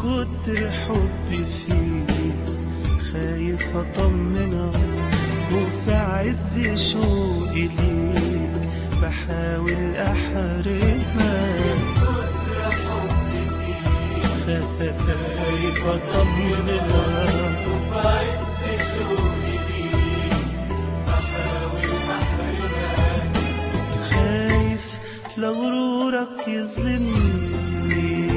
كتر حبي فيك خايف اطمنك وفي عز شوقي ليك بحاول احرمك خايف اطمنك وفي عز شوقي ليك بحاول أحرمك خايف لغرورك يظلمني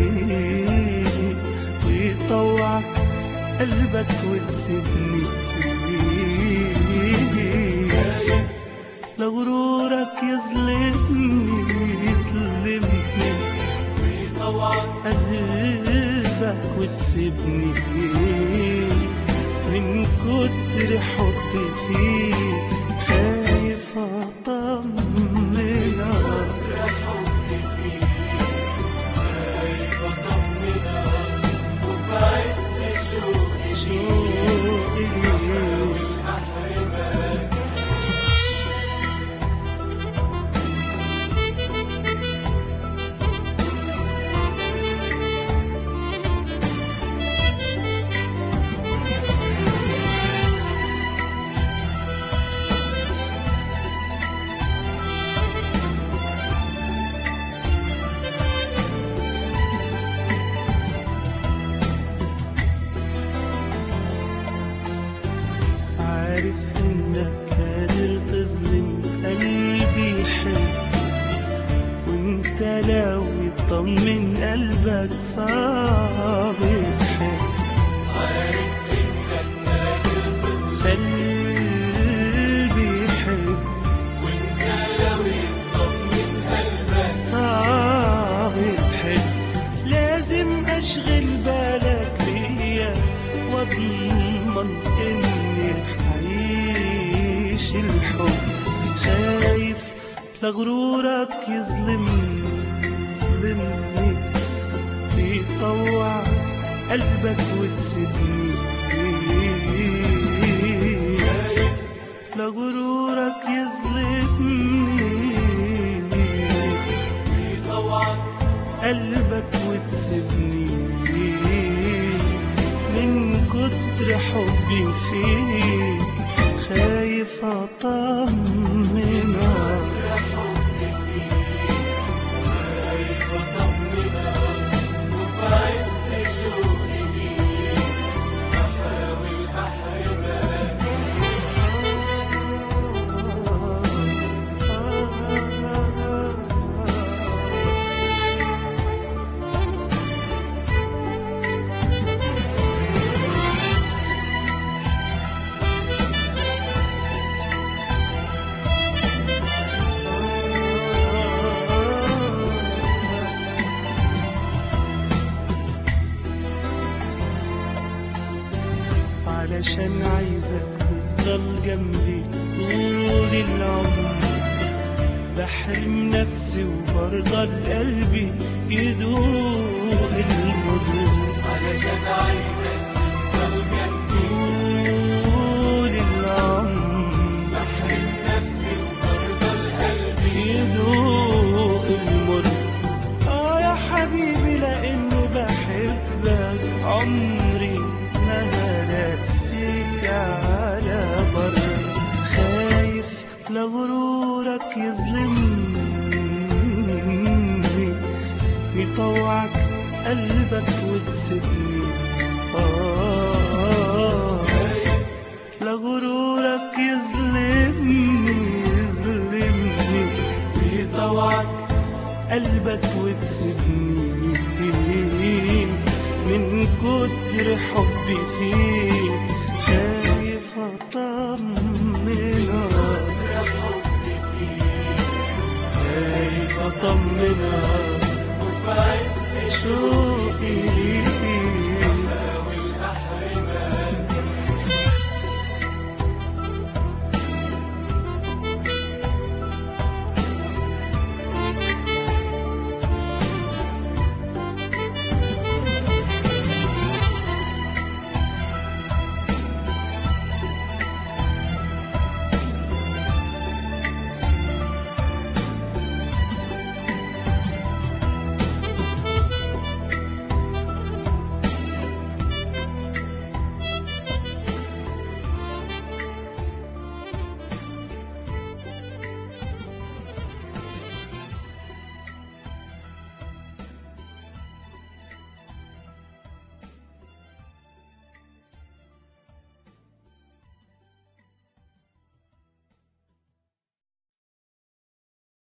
ويطوعك قلبك وتسيبني لغرورك يظلمني يظلمني ويطوعك قلبك وتسيبني من كتر حبي فيك خايف اطمنك حبي فيك خايف أطمنك وفي عز شوقي شوقي ليك أحرمك عارف انك قادر تظلم قلبي يحب وانت لو يطمن قلبك صعب تحب عارف إنك قادر تظلم قلبي يحب وإنت لو يطمن قلبك صعب تحب لازم اشغل بالك بيا واضمن اني حعيش الحب خايف لغرورك يظلمني يظلمني يطوعك قلبك وتسيبني لغرورك يظلمني ويطوعك قلبك وتسيبني من كتر حبي فيك خايف اطمنك حبي فيك خايف أطمنك وفي عز شوقي ليك بحاول أحرمك علشان عايزك تفضل جنبي طول العمر بحرم نفسي وبرضى قلبي يدوق المر علشان عايزك تفضل جنبي طول العمر بحرم نفسي وبرضى القلب يدوق المر اه يا حبيبي لاني بحبك عمري ما هرسيك على بر خايف لغرورك يظلمني يطوعك قلبك وتسيبني آه لغرورك يظلمني يظلمني ويطوعك قلبك وتسيبني من كتر حبي فيك خايف اطمنك حبي فيك خايف اطمنك وفي عز شوقي